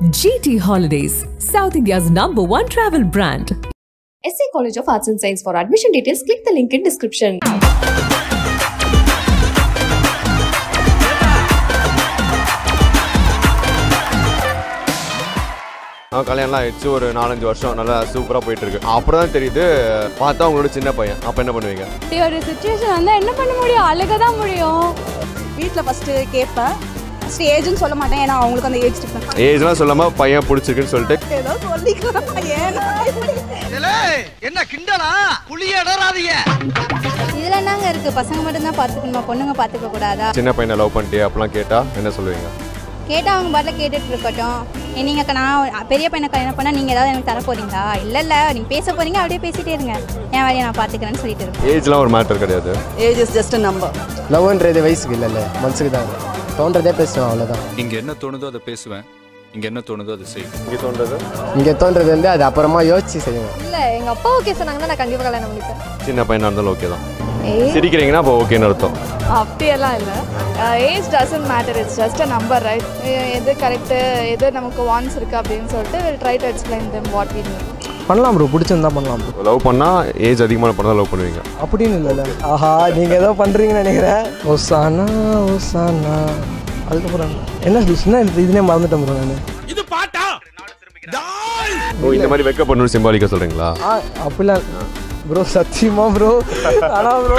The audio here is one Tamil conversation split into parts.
GT Holidays, South India's number one travel brand. SA College of Arts and Science. For admission details, click the link in description. அவன் கல்யாணம்லாம் ஆயிடுச்சு ஒரு நாலஞ்சு வருஷம் நல்லா சூப்பராக போயிட்டு இருக்கு அப்புறம் தான் தெரியுது பார்த்தா உங்களோட சின்ன பையன் அப்போ என்ன பண்ணுவீங்க இப்படி ஒரு சுச்சுவேஷன் வந்தால் என்ன பண்ண முடியும் அழுக தான் முடியும் வீட்டில் ஃபஸ்ட்டு கேட்பேன் ஃபஸ்ட்டு ஏஜ்னு சொல்ல மாட்டேன் ஏன்னா அவங்களுக்கு அந்த ஏஜ் டிஃபரன்ஸ் ஏஜ்லாம் சொல்லாமல் பையன் பிடிச்சிருக்குன்னு சொல்லிட்டு ஏதோ சொல்லிக்கலாம் ஏன்னா இப்படி என்ன கிண்டலா புளிய இடறாதீங்க இதில் என்னங்க இருக்குது பசங்க மட்டும்தான் பார்த்துக்கணுமா பொண்ணுங்க பார்த்துக்க கூடாதா சின்ன பையனை லவ் பண்ணிட்டே அப்படிலாம் கேட்டால் என்ன சொல்லுவீங்க கேட்டால் அவங்க பாட்டில் கேட்டுட்டு இருக்கட்டும் நீங்கள் நான் பெரிய பையனை கல்யாணம் பண்ணால் நீங்கள் ஏதாவது எனக்கு தர போறீங்களா இல்லை இல்லை நீங்கள் பேச போறீங்க அப்படியே பேசிட்டே இருங்க என் வேலையை நான் பார்த்துக்கிறேன்னு சொல்லிட்டு இருப்பேன் ஏஜ்லாம் ஒரு மேட்டர் கிடையாது ஏஜ் இஸ் ஜஸ்ட் நம்பர் லவ்ன்றது வயசுக்கு இல்லைல்ல மனசுக்கு தான் தோன்றதே பேசுவேன் அவ்வளோதான் இங்க என்ன தோணுதோ அதை பேசுவேன் இங்க என்ன தோணுதோ அதை செய்வேன் இங்கே தோன்றது இங்கே தோன்றது வந்து அது அப்புறமா யோசிச்சு செய்வேன் இல்லை எங்கள் அப்பா ஓகே சொன்னாங்கன்னா நான் கண்டிப்பாக கல்யாணம் பண்ணிப்பேன் சின்ன பையனாக இருந்தாலும் ஓகே தான் சிரிக்கிறீங்கன்னா அப்போ ஓகேன்னு அர்த்தம் அப்படியெல்லாம் இல்லை age doesn't matter it's just a number right எது கரெக்டு எது நமக்கு வான்ஸ் இருக்குது அப்படின்னு சொல்லிட்டு will try to explain them what we பண்ணலாம் ப்ரோ பிடிச்சிருந்தா பண்ணலாம் ப்ரோ லவ் பண்ணால் ஏஜ் அதிகமான பண்ணால் லவ் பண்ணுவீங்க அப்படின்னு இல்லைல்ல ஆஹா நீங்கள் ஏதோ பண்ணுறீங்கன்னு நினைக்கிறேன் ஓசானா ஓசானா அதுக்கப்புறம் என்ன என்ன இதுனே மறந்துட்டேன் ப்ரோ நான் இது பாட்டா ஓ இந்த மாதிரி வெக்க பண்ணணும் சிம்பாலிக்காக சொல்கிறீங்களா ஆ அப்படிலாம் ப்ரோ சத்தியமா ப்ரோ ஆனால் ப்ரோ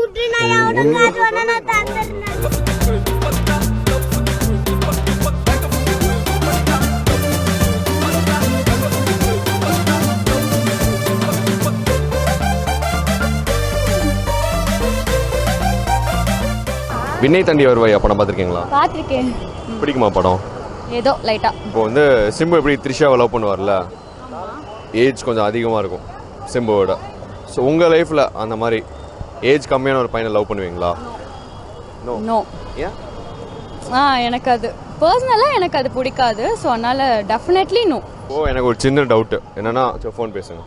விண்ணை தாண்டி வருவாயா படம் பார்த்துருக்கீங்களா பார்த்துருக்கேன் பிடிக்குமா படம் ஏதோ லைட்டாக இப்போ வந்து சிம்பு எப்படி த்ரிஷாவை லவ் பண்ணுவார்ல ஏஜ் கொஞ்சம் அதிகமாக இருக்கும் சிம்புவோட ஸோ உங்கள் லைஃப்பில் அந்த மாதிரி ஏஜ் கம்மியான ஒரு பையனை லவ் பண்ணுவீங்களா நோ நோ ஏன் ஆ எனக்கு அது பர்சனலாக எனக்கு அது பிடிக்காது ஸோ அதனால் டெஃபினெட்லி நோ ஓ எனக்கு ஒரு சின்ன டவுட்டு என்னன்னா ஃபோன் பேசுங்க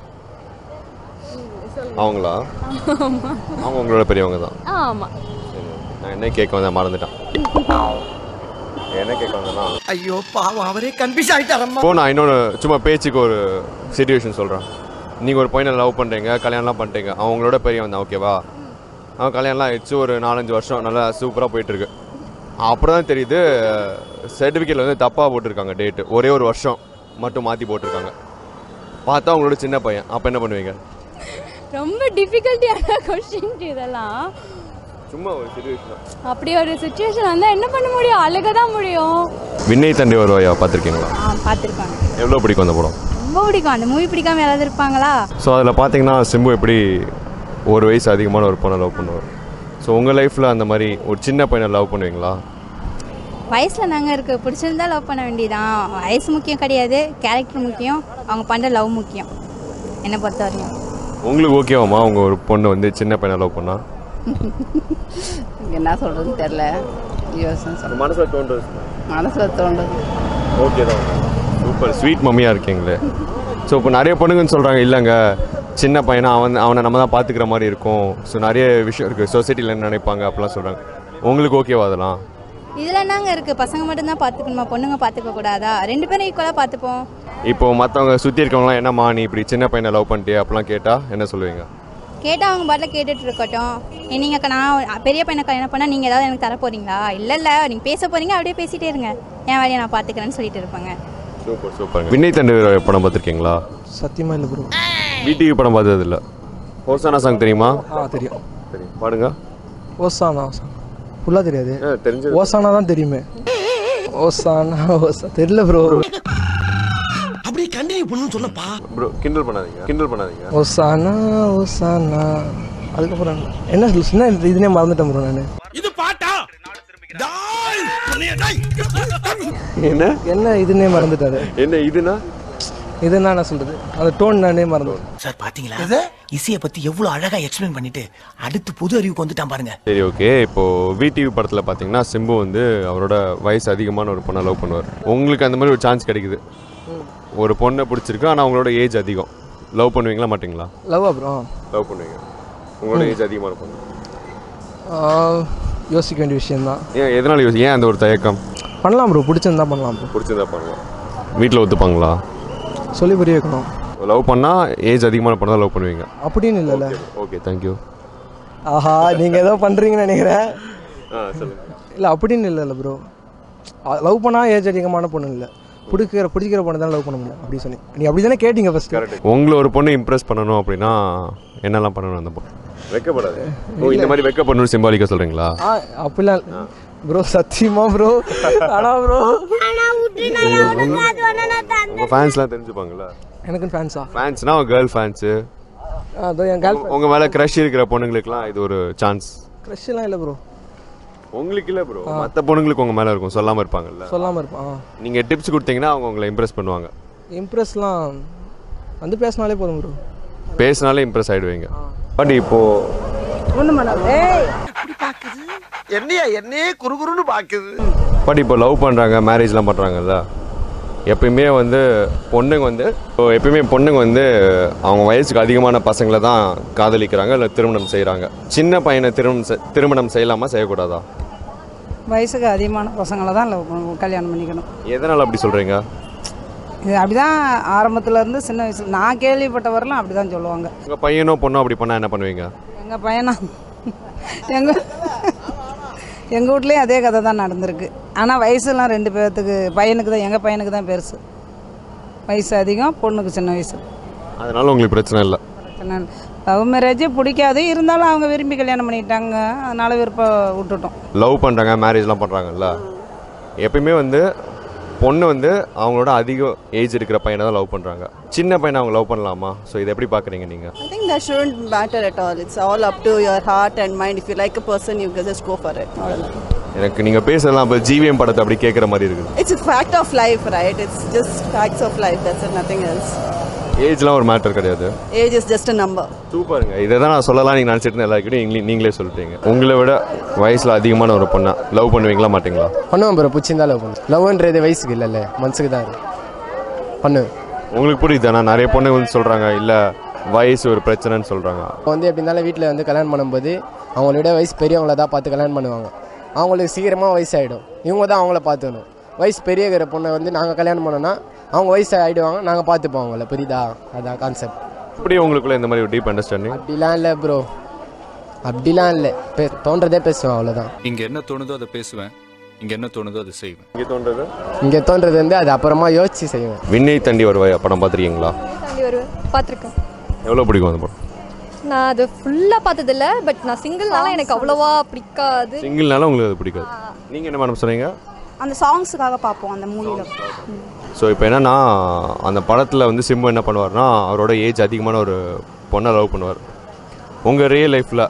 அவங்களா அவங்க உங்களோட பெரியவங்க தான் ஆமாம் சரி நான் என்ன கேட்க வந்தேன் மறந்துட்டேன் என்ன கேட்க வந்தேன்னா ஐயோ பாவம் அவரே கன்ஃபியூஸ் ஆயிட்டாரம்மா இப்போ நான் இன்னொன்று சும்மா பேச்சுக்கு ஒரு சுச்சுவேஷன் சொல்கிறேன் நீங்கள் ஒரு பையனை லவ் பண்ணுறீங்க கல்யாணம்லாம் பண்ணிட்டீங்க அவங்களோட பெரியவன் தான் ஓகேவா அவன் கல்யாணம்லாம் ஆயிடுச்சு ஒரு நாலஞ்சு வருஷம் நல்லா சூப்பராக போயிட்டுருக்கு அப்புறம் தான் தெரியுது சர்டிஃபிகேட்டில் வந்து தப்பாக போட்டிருக்காங்க டேட்டு ஒரே ஒரு வருஷம் மட்டும் மாற்றி போட்டிருக்காங்க பார்த்தா அவங்களோட சின்ன பையன் அப்போ என்ன பண்ணுவீங்க ரொம்ப டிஃபிகல்ட்டியான கொஸ்டின் இதெல்லாம் சும்மா ஒரு சுச்சுவேஷன் அப்படி ஒரு சுச்சுவேஷன் வந்தால் என்ன பண்ண முடியும் அழுக தான் முடியும் விண்ணை தண்டி வருவாயா பார்த்துருக்கீங்களா ஆ பார்த்துருப்பாங்க எவ்வளோ பிடிக்கும் அந்த படம் ரொம்ப பிடிக்கும் அந்த மூவி பிடிக்காம யாராவது இருப்பாங்களா ஸோ அதில் பார்த்தீங்கன்னா சிம்பு எப்படி ஒரு வயசு அதிகமான ஒரு பொண்ணை லவ் பண்ணுவார் ஸோ உங்கள் லைஃப்பில் அந்த மாதிரி ஒரு சின்ன பையனை லவ் பண்ணுவீங்களா வயசில் நாங்கள் இருக்குது பிடிச்சிருந்தா லவ் பண்ண வேண்டியதான் வயசு முக்கியம் கிடையாது கேரக்டர் முக்கியம் அவங்க பண்ணுற லவ் முக்கியம் என்னை பொறுத்த வரையும் உங்களுக்கு ஓகேவாம்மா உங்கள் ஒரு பொண்ணு வந்து சின்ன பையனை லவ் பண்ணா என்ன சொல்கிறதுன்னு தெரில யோசனை சொல்ல மனசில் தோன்றது மனசில் தோன்றது ஓகே தான் சூப்பர் ஸ்வீட் மம்மியாக இருக்கீங்களே ஸோ இப்போ நிறைய பொண்ணுங்கன்னு சொல்கிறாங்க இல்லைங்க சின்ன பையனா அவன் அவனை நம்ம தான் பார்த்துக்கிற மாதிரி இருக்கும் ஸோ நிறைய விஷயம் இருக்குது சொசைட்டியில் என்ன நினைப்பாங்க அப்படிலாம் சொல்கிறாங்க உங்களுக்கு ஓகேவா அதெல்லாம் இதில் என்னங்க இருக்குது பசங்க மட்டும்தான் பார்த்துக்கணுமா பொண்ணுங்க பார்த்துக்க கூடாதா ரெண்டு பேரும் ஈக்குவலாக பார்த்துப்போம் இப்போ மற்றவங்க சுற்றி இருக்கவங்களாம் என்னம்மா நீ இப்படி சின்ன பையனை லவ் பண்ணிட்டியா அப்படிலாம் கேட்டால் என்ன சொல்லுவீங்க கேட்டால் அவங்க பாட்டில் கேட்டுட்டு இருக்கட்டும் நீங்கள் நான் பெரிய பையனை கல்யாணம் பண்ணால் நீங்கள் ஏதாவது எனக்கு தர போறீங்களா இல்லை இல்லை நீங்கள் பேச போறீங்க அப்படியே பேசிட்டே இருங்க என் வேலையை நான் பார்த்துக்கிறேன்னு சொல்லிட்டு இருப்பாங்க சூப்பர் சூப்பர் விண்ணை தண்டு படம் பார்த்துருக்கீங்களா சத்தியமா இல்லை ப்ரோ விடிவி படம் பார்த்தது இல்லை ஹோசானா சாங் தெரியுமா ஆ தெரியும் சரி பாடுங்க ஓசானா ஓசானா ஃபுல்லாக தெரியாது தெரிஞ்சது ஓசானா தான் தெரியுமே ஓசானா ஓசா தெரியல ப்ரோ அப்படியே கண்டினியூ பண்ணுன்னு சொன்னப்பா ப்ரோ கிண்டல் பண்ணாதீங்க கிண்டல் பண்ணாதீங்க ஓசானா ஓசானா அதுக்கப்புறம் என்ன என்ன இதுனே மறந்துட்டேன் ப்ரோ நான் இது பாட்டா டாய் உன்னைய டாய். என்ன என்ன இதுனே மறந்துட்டாரு என்ன இதுனா இது என்ன சொல்றது அந்த டோன் நானே மறந்துட்டேன் சார் பாத்தீங்களா இசையை பத்தி எவ்வளவு அழகா எக்ஸ்பிளைன் பண்ணிட்டு அடுத்து புது அறிவுக்கு வந்துட்டான் பாருங்க சரி ஓகே இப்போ விடிவி படத்தில் பார்த்தீங்கன்னா சிம்பு வந்து அவரோட வயசு அதிகமான ஒரு பொண்ணை லவ் பண்ணுவார் உங்களுக்கு அந்த மாதிரி ஒரு சான்ஸ் கிடைக்குது ஒரு பொண்ணை பிடிச்சிருக்கு ஆனால் அவங்களோட ஏஜ் அதிகம் லவ் பண்ணுவீங்களா மாட்டீங்களா லவ்வா ப்ரோ லவ் பண்ணுவீங்க உங்களோட ஏஜ் அதிகமான பொண்ணு யோசிக்க வேண்டிய விஷயம்தான் ஏன் எதனால யோசி ஏன் அந்த ஒரு தயக்கம் பண்ணலாம் ப்ரோ பிடிச்சிருந்தா பண்ணலாம் ப்ரோ பிடிச்சிருந்தா பண்ணலாம் வீட்டில் ஒத்துப்பாங்களா சொல்லி புரிய வைக்கணும் லவ் பண்ணால் ஏஜ் அதிகமான பொண்ணு தான் லவ் பண்ணுவீங்க அப்படின்னு இல்லைல்ல ஓகே தேங்க்யூ ஆஹா நீங்கள் ஏதோ பண்ணுறீங்கன்னு நினைக்கிறேன் ஆ சொல்லுங்கள் இல்லை அப்படின்னு இல்லைல்ல ப்ரோ லவ் பண்ணால் ஏஜ் அதிகமான பொண்ணு இல்லை பிடிக்கிற பிடிக்கிற பொண்ணு தான் லவ் பண்ண முடியும் அப்படி சொன்னி நீ அப்படி தானே கேட்டீங்க ஃபஸ்ட்டு உங்களை ஒரு பொண்ணு இம்ப்ரெஸ் பண்ணணும் அப்படின்னா என்னெல்லாம் பண்ணணும் அந்த பொண்ணு வெக்கப்படாது ஓ இந்த மாதிரி வெக்கப்படணும்னு சிம்பாலிக்காக சொல்கிறீங்களா ஆ அப்படிலாம் ப்ரோ சத்தியமா ப்ரோ ஆனா ப்ரோ உங்கள் ஃபேன்ஸ்லாம் தெரிஞ்சுப்பாங்கல்ல எனக்குன்னு ஃபேன்ஸா ஃபேன்ஸ்னா கேர்ள் ஃபேன்ஸு அதோ என் கேர்ள் உங்கள் மேலே க்ரஷ் இருக்கிற பொண்ணுங்களுக்குலாம் இது ஒரு சான்ஸ் க்ரஷ்லாம் இல்லை ப்ரோ உங்களுக்கு இல்லை ப்ரோ மற்ற பொண்ணுங்களுக்கு உங்கள் மேலே இருக்கும் சொல்லாமல் இருப்பாங்கல்ல சொல்லாமல் இருப்பான் நீங்கள் டிப்ஸ் கொடுத்தீங்கன்னா அவங்க உங்களை இம்ப்ரெஸ் பண்ணுவாங்க இம்ப்ரெஸ்லாம் வந்து பேசினாலே போதும் ப்ரோ பேசினாலே இம்ப்ரெஸ் ஆகிடுவீங்க பட் இப்போது ஒன்றும் பண்ணாது ஏய் என்னையா என்னையே குறுகுறுன்னு பாக்குது பட் இப்போ லவ் பண்ணுறாங்க மேரேஜ்லாம் பண்ணுறாங்கல்ல எப்பயுமே வந்து பொண்ணுங்க வந்து இப்போ எப்பயுமே பொண்ணுங்க வந்து அவங்க வயசுக்கு அதிகமான பசங்களை தான் காதலிக்கிறாங்க இல்லை திருமணம் செய்கிறாங்க சின்ன பையனை திருமணம் செய்- திருமணம் செய்யலாமா செய்யக்கூடாதா வயசுக்கு அதிகமான பசங்களை தான் love பண்ண- கல்யாணம் பண்ணிக்கணும் எதனால் அப்படி சொல்கிறீங்க இது அப்படிதான் ஆரம்பத்துல இருந்து சின்ன வயசுல நான் கேள்விப்பட்ட வரலாம் அப்படி தான் சொல்லுவாங்க உங்கள் பையனோ பொண்ணோ அப்படி பண்ணால் என்ன பண்ணுவீங்க எங்கள் பையனா எங்கள் எங்கள் வீட்லேயும் அதே கதை தான் நடந்திருக்கு ஆனால் வயசுலாம் ரெண்டு பேர்த்துக்கு பையனுக்கு தான் எங்கள் பையனுக்கு தான் பெருசு வயசு அதிகம் பொண்ணுக்கு சின்ன வயசு அதனால உங்களுக்கு பிரச்சனை இல்லை லவ் மேரேஜே பிடிக்காது இருந்தாலும் அவங்க விரும்பி கல்யாணம் பண்ணிட்டாங்க அதனால விருப்பம் விட்டுட்டோம் லவ் பண்ணுறாங்க மேரேஜ்லாம் பண்ணுறாங்கல்ல எப்பயுமே வந்து பொண்ணு வந்து அவங்களோட அதிக ஏஜ் இருக்கிற பையனை தான் லவ் பண்ணுறாங்க சின்ன பையனை அவங்க லவ் பண்ணலாமா ஸோ இதை எப்படி பார்க்குறீங்க நீங்கள் I think that shouldn't matter at all. It's all up to your heart and mind. If you like a person, you can just go for it. அவ்வளவுதான். எனக்கு நீங்கள் பேசலாம் இப்போ ஜிவிஎம் படத்தை அப்படி கேட்குற மாதிரி இருக்குது It's a fact of life, right? It's just facts of life. That's it, nothing else. ஏஜ்லாம் ஒரு மேட்டர் கிடையாது Age is just a number. சூப்பருங்க இதை தான் நான் சொல்லலாம் நீங்கள் நினச்சிட்டு இருந்தேன் எல்லாருக்கிட்டையும் நீங்களே நீங்களே சொல்லிட்டீங்க உங்களை விட வயசில் அதிகமான ஒரு பொண்ணை லவ் பண்ணுவீங்களா மாட்டீங்களா பண்ணுவேன் ப்ரோ பிடிச்சிருந்தா லவ் பண்ணுவேன் லவ்ன்றது வயசுக்கு இல்லைல்ல மனசுக்கு தான் இருக்கு பண்ணுவேன் உங்களுக்கு புரியுது நான் நிறைய பொண்ணு வந்து சொல்கிறாங்க இல்லை வயசு ஒரு பிரச்சனைன்னு சொல்கிறாங்க இப்போ வந்து எப்படி இருந்தாலும் வீட்டில் வந்து கல்யாணம் பண்ணும்போது அவங்களோட வயசு பெரியவங்கள தான் பார்த்து கல்யாணம் பண்ணுவாங்க அவங்களுக்கு சீக்கிரமாக வயசாகிடும் இவங்க தான் அவங்கள பார்த்துக்கணும் வயசு பெரிய இருக்கிற பொண்ணை வந்து நாங்கள் கல்யாணம் பண்ணோன்னா அவங்க வயசு ஆகிடுவாங்க நாங்கள் பார்த்துப்போம் அவங்கள புரியுதா அதான் கான்செப்ட் எப்படி உங்களுக்குள்ள இந்த மாதிரி ஒரு டீப் அண்டர்ஸ்டாண்டிங் அப்படிலாம் இல்லை ப்ரோ அப்படிலாம் இல்லை பே தோன்றதே பேசுவேன் அவ்வளோதான் இங்க என்ன தோணுதோ அதை பேசுவேன் இங்க என்ன தோணுதோ அதை செய்வேன் இங்கே தோன்றது இங்கே தோன்றது வந்து அது அப்புறமா யோசிச்சு செய்வேன் விண்ணை தண்டி வருவாய் படம் பார்த்துருக்கீங்களா தாண்டி வருவேன் பார்த்துருக்கேன் எவ்வளோ பிடிக்கும் அந்த படம் நான் அது ஃபுல்லாக பார்த்ததில்ல பட் நான் சிங்கிள்னால எனக்கு அவ்வளோவா பிடிக்காது சிங்கிள்னால உங்களுக்கு அது பிடிக்காது நீங்கள் என்ன மேடம் சொன்னீங்க அந்த சாங்ஸுக்காக பார்ப்போம் அந்த மூவியில் ஸோ இப்போ என்னன்னா அந்த படத்தில் வந்து சிம்பு என்ன பண்ணுவார்னா அவரோட ஏஜ் அதிகமான ஒரு பொண்ணை லவ் பண்ணுவார் உங்கள் ரியல் லைஃப்பில்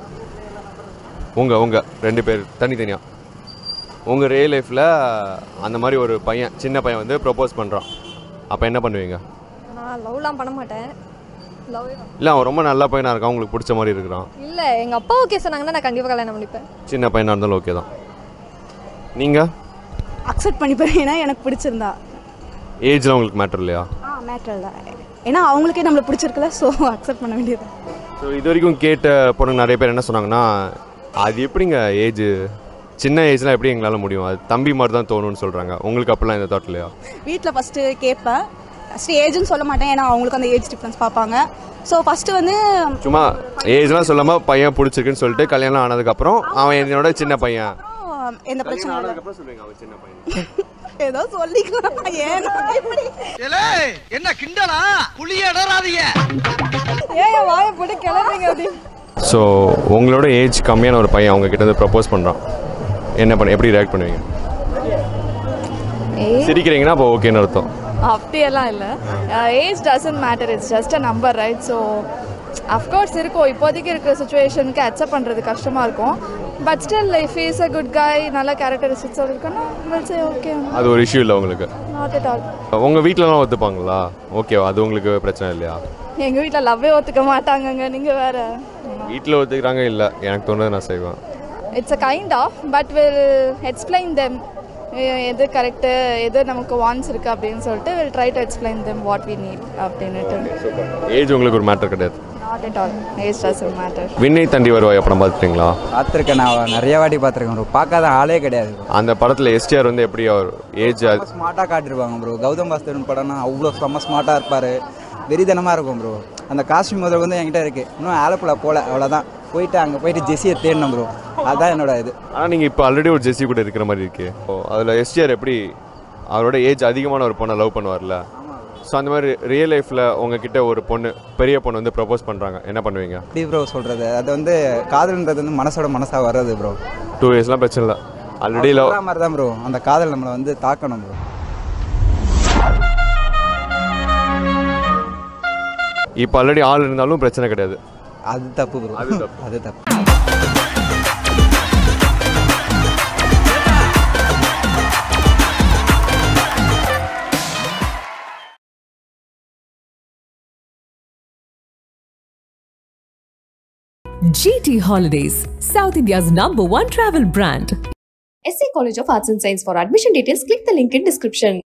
உங்கள் உங்கள் ரெண்டு பேர் தனித்தனியாக உங்கள் ரியல் லைஃப்பில் அந்த மாதிரி ஒரு பையன் சின்ன பையன் வந்து ப்ரப்போஸ் பண்ணுறான் அப்போ என்ன பண்ணுவீங்க நான் லவ்லாம் பண்ண மாட்டேன் லவ் இல்லை அவன் ரொம்ப நல்ல பையனாக இருக்கான் உங்களுக்கு பிடிச்ச மாதிரி இருக்கிறான் இல்லை எங்கள் அப்பா ஓகே சொன்னாங்கன்னா நான் கண்டிப்பாக கல்யாணம் பண்ணிப்பேன் சின்ன பையனாக இருந்தாலும் ஓகே தான் நீங்கள் அக்செப்ட் பண்ணிப்பேன் ஏன்னா எனக்கு பிடிச்சிருந்தா ஏஜ்லாம் உங்களுக்கு மேட்டர் இல்லையா ஆ மேட்டர் தான் ஏன்னா அவங்களுக்கே நம்மளை பிடிச்சிருக்குல்ல ஸோ அக்செப்ட் பண்ண வேண்டியது ஸோ இது வரைக்கும் கேட்ட பொண்ணுங்க நிறைய பேர் என்ன சொன்னாங்கன்னா அது எப்படிங்க ஏஜ் சின்ன ஏஜ்லாம் எப்படி எங்களால் முடியும் அது தம்பி மாதிரி தான் தோணும்னு சொல்கிறாங்க உங்களுக்கு அப்படிலாம் இந்த தாட் இல்லையா வீட்டில் ஃபஸ்ட்டு கேட்பேன் ஃபஸ்ட்டு ஏஜ்னு சொல்ல மாட்டேன் ஏன்னா அவங்களுக்கு அந்த ஏஜ் டிஃப்ரென்ஸ் பார்ப்பாங்க ஸோ ஃபஸ்ட்டு வந்து சும்மா ஏஜ்லாம் சொல்லாமல் பையன் பிடிச்சிருக்குன்னு சொல்லிட்டு கல்யாணம் ஆனதுக்கப்புறம் அவன் என்னோட சின்ன பையன் ஆ, எந்த பிரச்சனையும் இல்லை ஆனதுக்கப்புறம் சொல்லுவீங்க அவன் சின்ன பையன் ஏதோ சொல்லிக்கலாம் ஏன்னா இப்படி என்ன கிண்டலா புளிய இடறாதீங்க ஏன் வாயை போட்டு கிளறீங்க அப்படி ஸோ உங்களோட ஏஜ் கம்மியான ஒரு பையன் அவங்க கிட்ட இருந்து ப்ரப்போஸ் பண்ணுறான் என்ன பண்ண எப்படி ரியாக்ட் பண்ணுவீங்க சிரிக்கிறீங்கன்னா அப்போ ஓகேன்னு அர்த்தம் அப்படியெல்லாம் இல்லை age doesn't matter it's just a number right so of course இருக்கும் இப்போதைக்கு இருக்கிற சுச்சுவேஷனுக்கு அக்செப்ட் பண்ணுறது கஷ்டமாக இருக்கும் but still if is a good guy நல்ல கேரக்டரிஸ்டிக்ஸ் இருக்குன்னா வில் சே ஓகே அது ஒரு இஷ்யூ இல்லை உங்களுக்கு நாட் அட் ஆல் உங்கள் வீட்டிலலாம் ஒத்துப்பாங்களா ஓகேவா அது உங்களுக்கு பிரச்சனை இல்லையா எங்கள் வீட்டில் லவ்வே ஒத்துக்க மாட்டாங்கங்க நீங்கள் வேற வீட்டில் ஒத்துக்கிறாங்க இல்லை எனக்கு தோணுது நான் செய்வேன் it's a kind of but will explain them எது கரெக்டு எது நமக்கு வான்ஸ் இருக்குது அப்படின்னு சொல்லிட்டு will try to explain them what we need அப்படின்னுட்டு ஏஜ் உங்களுக்கு ஒரு மேட்டர் கிடையாது not at all age doesn't matter விண்ணை தண்டி வருவாய் படம் பார்த்துட்டீங்களா பார்த்துருக்கேன் நான் நிறைய வாட்டி பார்த்துருக்கேன் ப்ரோ பார்க்காத ஆளே கிடையாது bro. அந்த படத்தில் எஸ்டிஆர் வந்து எப்படி அவர் ஏஜ் செம்ம ஸ்மார்ட்டாக காட்டிருப்பாங்க ப்ரோ கௌதம் வாசுதேவன் படம்னா அவ்வளோ செம்ம ஸ்மார்ட்டாக இருப்பார் வெறிதனமாக இருக்கும் ப்ரோ அந்த காஸ்டியூம் முதல் வந்து என்கிட்ட இருக்குது இன்னும் ஆலப்புழா போகல அவ்வளோதான் போயிட்டு அங்கே போயிட்டு ஜெஸ்ஸியை தேடணும் ப்ரோ அதுதான் என்னோட இது ஆனால் நீங்கள் இப்போ ஆல்ரெடி ஒரு ஜெஸ்ஸி கூட இருக்கிற மாதிரி இருக்கு அதில் எஸ்டிஆர் எப்படி அவரோட ஏஜ் அதிகமான ஒரு பொண்ணை லவ் பண்ணுவார்ல ஸோ அந்த மாதிரி ரியல் லைஃப்பில் உங்ககிட்ட ஒரு பொண்ணு பெரிய பொண்ணு வந்து ப்ரப்போஸ் பண்ணுறாங்க என்ன பண்ணுவீங்க எப்படி ப்ரோ சொல்கிறது அது வந்து காதல்ன்றது வந்து மனசோட மனசாக வர்றது ப்ரோ டூ இயர்ஸ்லாம் பிரச்சனை இல்லை ஆல்ரெடி லவ் மாதிரி தான் ப்ரோ அந்த காதல் நம்மளை வந்து தாக்கணும் ப்ரோ இப்போ ஆல்ரெடி ஆள் இருந்தாலும் பிரச்சனை கிடையாது அது தப்பு ப்ரோ அது தப்பு. அது தப்பு GT Holidays, South India's number one travel brand. SC College of Arts and Science for admission details click the link in description.